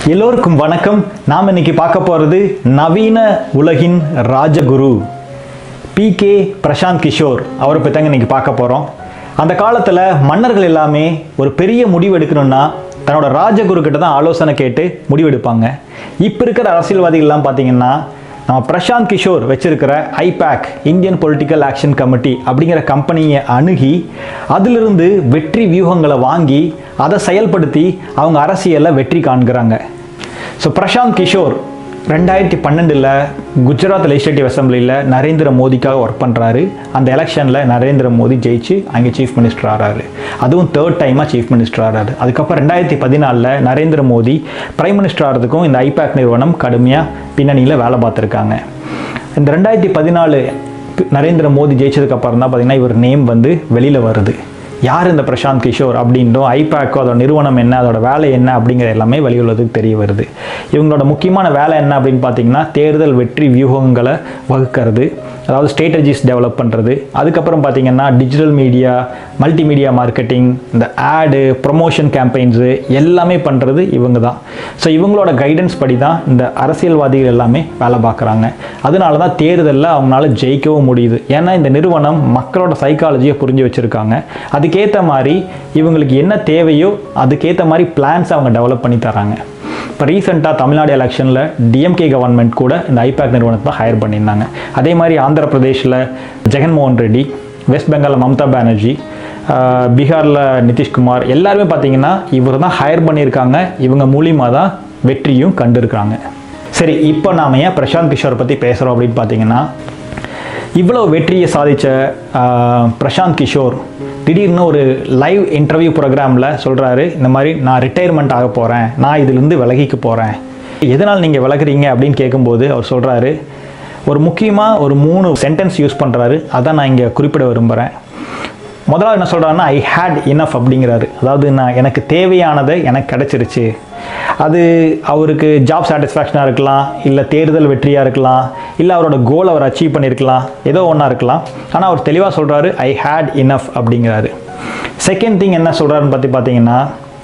எல்லோருக்கும் வணக்கம் நாம் இன்னைக்கு பார்க்க போகிறது நவீன உலகின் ராஜகுரு பி கே பிரசாந்த் கிஷோர் அவரை பற்றி தாங்க இன்னைக்கு பார்க்க போகிறோம் அந்த காலத்தில் மன்னர்கள் எல்லாமே ஒரு பெரிய முடிவு எடுக்கணும்னா தன்னோட ராஜகுரு கிட்ட தான் ஆலோசனை கேட்டு முடிவெடுப்பாங்க இப்போ இருக்கிற அரசியல்வாதிகள்லாம் பார்த்தீங்கன்னா நம்ம பிரசாந்த் கிஷோர் வச்சிருக்கிற IPAC Indian political action committee அப்படிங்கிற கம்பெனியை அணுகி அதிலிருந்து வெற்றி வியூகங்களை வாங்கி அதை செயல்படுத்தி அவங்க அரசியலில் வெற்றி காண்கிறாங்க ஸோ பிரசாந்த் கிஷோர் ரெண்டாயிரத்தி பன்னெண்டில் குஜராத் லெஜிஸ்லேட்டிவ் அசம்பிளியில் நரேந்திர மோடிக்காக ஒர்க் பண்ணுறாரு அந்த எலெக்ஷனில் நரேந்திர மோடி ஜெயிச்சு அங்கே சீஃப் மினிஸ்டர் ஆறாரு அதுவும் தேர்ட் டைமாக சீஃப் மினிஸ்டர் ஆறாரு அதுக்கப்புறம் ரெண்டாயிரத்தி பதினாலில் நரேந்திர மோடி பிரைம் மினிஸ்டர் ஆகிறதுக்கும் இந்த ஐபேக் நிறுவனம் கடுமையாக பின்னணியில் வேலை பார்த்துருக்காங்க இந்த ரெண்டாயிரத்தி பதினாலு நரேந்திர மோடி ஜெயிச்சதுக்கு அப்புறம் தான் பார்த்தீங்கன்னா இவர் நேம் வந்து வெளியில் வருது யார் இந்த பிரசாந்த் கிஷோர் அப்படின்றும் ஐபேக்கோ அதோட நிறுவனம் என்ன அதோட வேலை என்ன அப்படிங்கிற எல்லாமே வெளியுள்ளதுக்கு தெரிய வருது இவங்களோட முக்கியமான வேலை என்ன அப்படின்னு பார்த்தீங்கன்னா தேர்தல் வெற்றி வியூகங்களை வகுக்கிறது அதாவது ஸ்ட்ராட்டஜிஸ் டெவலப் பண்ணுறது அதுக்கப்புறம் பார்த்தீங்கன்னா டிஜிட்டல் மீடியா மல்டிமீடியா மார்க்கெட்டிங் இந்த ஆடு ப்ரொமோஷன் கேம்பெயின்ஸு எல்லாமே பண்ணுறது இவங்க தான் ஸோ இவங்களோட கைடன்ஸ் படி தான் இந்த அரசியல்வாதிகள் எல்லாமே வேலை பார்க்குறாங்க அதனால தான் தேர்தலில் அவங்களால ஜெயிக்கவும் முடியுது ஏன்னா இந்த நிறுவனம் மக்களோட சைக்காலஜியை புரிஞ்சு வச்சுருக்காங்க அதுக்கேற்ற மாதிரி இவங்களுக்கு என்ன தேவையோ அதுக்கேற்ற மாதிரி பிளான்ஸ் அவங்க டெவலப் பண்ணி தராங்க இப்போ ரீசெண்டாக தமிழ்நாடு எலெக்ஷனில் டிஎம்கே கவர்மெண்ட் கூட இந்த ஐபேக் நிறுவனத்தை ஹையர் பண்ணியிருந்தாங்க அதே மாதிரி ஆந்திர பிரதேஷில் ஜெகன்மோகன் ரெட்டி வெஸ்ட் பெங்காலில் மம்தா பானர்ஜி ஆஹ் பீகாரில் நிதிஷ்குமார் எல்லாருமே பார்த்தீங்கன்னா இவர் தான் ஹையர் பண்ணியிருக்காங்க இவங்க மூலியமாக தான் வெற்றியும் கண்டிருக்காங்க சரி இப்போ நாம் ஏன் பிரசாந்த் கிஷோர் பற்றி பேசுகிறோம் அப்படின்னு பார்த்தீங்கன்னா இவ்வளோ வெற்றியை சாதித்த ஆஹ், பிரசாந்த் கிஷோர் திடீர்னு ஒரு லைவ் இன்டர்வியூ ப்ரோக்ராமில் சொல்கிறாரு இந்த மாதிரி நான் ரிட்டையர்மெண்ட் ஆக போகிறேன் நான் இதிலிருந்து விலகிக்க போகிறேன் எதனால் நீங்கள் விலகுறீங்க அப்படின்னு கேட்கும்போது அவர் சொல்கிறாரு ஒரு முக்கியமாக ஒரு மூணு சென்டென்ஸ் யூஸ் பண்ணுறாரு அதான் நான் இங்கே குறிப்பிட விரும்புகிறேன் முதல்ல என்ன சொல்கிறாருன்னா ஐ ஹேட் இனஃப் அப்படிங்கிறாரு அதாவது நான் எனக்கு தேவையானதை எனக்கு கிடச்சிருச்சு அது அவருக்கு ஜாப் சாட்டிஸ்ஃபேக்ஷனாக இருக்கலாம் இல்லை தேர்தல் வெற்றியாக இருக்கலாம் இல்லை அவரோட கோல் அவர் அச்சீவ் பண்ணியிருக்கலாம் ஏதோ ஒன்றா இருக்கலாம் ஆனால் அவர் தெளிவாக சொல்கிறாரு ஐ ஹேட் இனஃப் அப்படிங்கிறாரு செகண்ட் திங் என்ன சொல்கிறாருன்னு பற்றி பார்த்தீங்கன்னா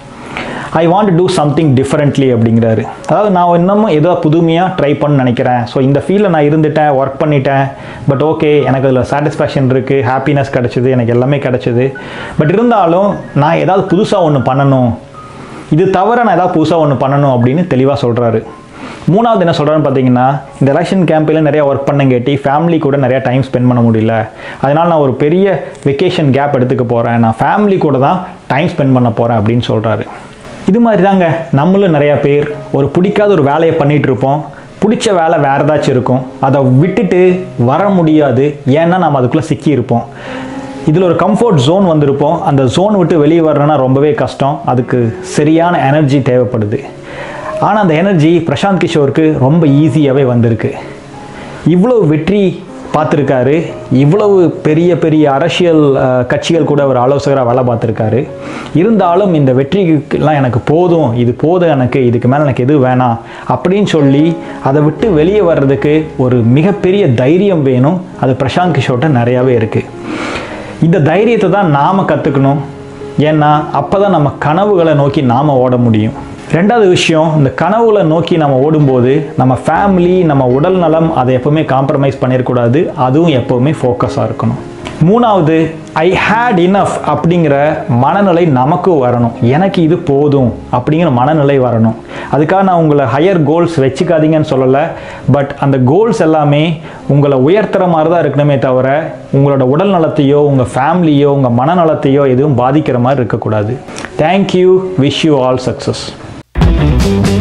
I want to something differently அப்படிங்கிறாரு அதாவது நான் இன்னமும் ஏதோ புதுமையாக ட்ரை பண்ண நினைக்கிறேன் ஸோ இந்த ஃபீல்டில் நான் இருந்துட்டேன் ஒர்க் பண்ணிட்டேன் பட் ஓகே எனக்கு அதில் சாட்டிஸ்ஃபேக்ஷன் இருக்குது ஹாப்பினஸ் கிடச்சிது எனக்கு எல்லாமே கிடச்சிது பட் இருந்தாலும் நான் ஏதாவது புதுசாக ஒன்று பண்ணணும் இது தவிர நான் ஏதாவது புதுசாக ஒன்று பண்ணணும் அப்படின்னு தெளிவாக சொல்கிறாரு மூணாவது என்ன சொல்கிறாருன்னு பார்த்தீங்கன்னா இந்த எலெக்ஷன் கேம்பெயினில் நிறைய ஒர்க் பண்ணங்கேட்டி ஃபேமிலி கூட நிறைய டைம் ஸ்பெண்ட் பண்ண முடியல அதனால் நான் ஒரு பெரிய வெக்கேஷன் கேப் எடுத்துக்க போகிறேன் நான் ஃபேமிலி கூட தான் டைம் ஸ்பெண்ட் பண்ண போகிறேன் அப்படின்னு சொல்கிறாரு இது மாதிரி தாங்க நம்மளும் நிறையா பேர் ஒரு பிடிக்காத ஒரு வேலையை பண்ணிகிட்டு இருப்போம் பிடிச்ச வேலை வேறு ஏதாச்சும் இருக்கும் அதை விட்டுட்டு வர முடியாது ஏன்னா நம்ம அதுக்குள்ளே சிக்கியிருப்போம் இதில் ஒரு கம்ஃபர்ட் ஜோன் வந்திருப்போம் அந்த ஜோன் விட்டு வெளியே வரணும்னா ரொம்பவே கஷ்டம் அதுக்கு சரியான எனர்ஜி தேவைப்படுது ஆனால் அந்த எனர்ஜி பிரசாந்த் கிஷோருக்கு ரொம்ப ஈஸியாகவே வந்திருக்கு இவ்வளோ வெற்றி பார்த்துருக்காரு இவ்வளவு பெரிய பெரிய அரசியல் அஹ், கட்சிகள் கூட ஒரு ஆலோசகராக வேலை பார்த்துருக்காரு இருந்தாலும் இந்த வெற்றிக்கெல்லாம் எனக்கு போதும் இது போதும் எனக்கு இதுக்கு மேலே எனக்கு எதுவும் வேணாம் அப்படின்னு சொல்லி அதை விட்டு வெளியே வர்றதுக்கு ஒரு மிகப்பெரிய தைரியம் வேணும் அது பிரசாந்த் கிஷோர்கிட்ட நிறையாவே இருக்குது இந்த தைரியத்தை தான் நாம் கற்றுக்கணும் ஏன்னா அப்போ தான் நம்ம கனவுகளை நோக்கி நாம் ஓட முடியும் ரெண்டாவது விஷயம் இந்த கனவுகளை நோக்கி நம்ம ஓடும்போது நம்ம ஃபேமிலி நம்ம உடல் நலம் அதை எப்போவுமே காம்ப்ரமைஸ் பண்ணிடக்கூடாது அதுவும் எப்போவுமே ஃபோக்கஸாக இருக்கணும் மூணாவது ஐ ஹேட் இனஃப் அப்படிங்கிற மனநிலை நமக்கு வரணும் எனக்கு இது போதும் அப்படிங்கிற மனநிலை வரணும் அதுக்காக நான் உங்களை ஹையர் கோல்ஸ் வச்சுக்காதீங்கன்னு சொல்லலை பட் அந்த கோல்ஸ் எல்லாமே உங்களை உயர்த்துற மாதிரி தான் இருக்கணுமே தவிர உங்களோட உடல் நலத்தையோ உங்கள் ஃபேமிலியோ உங்கள் மனநலத்தையோ எதுவும் பாதிக்கிற மாதிரி இருக்கக்கூடாது thank you wish you all success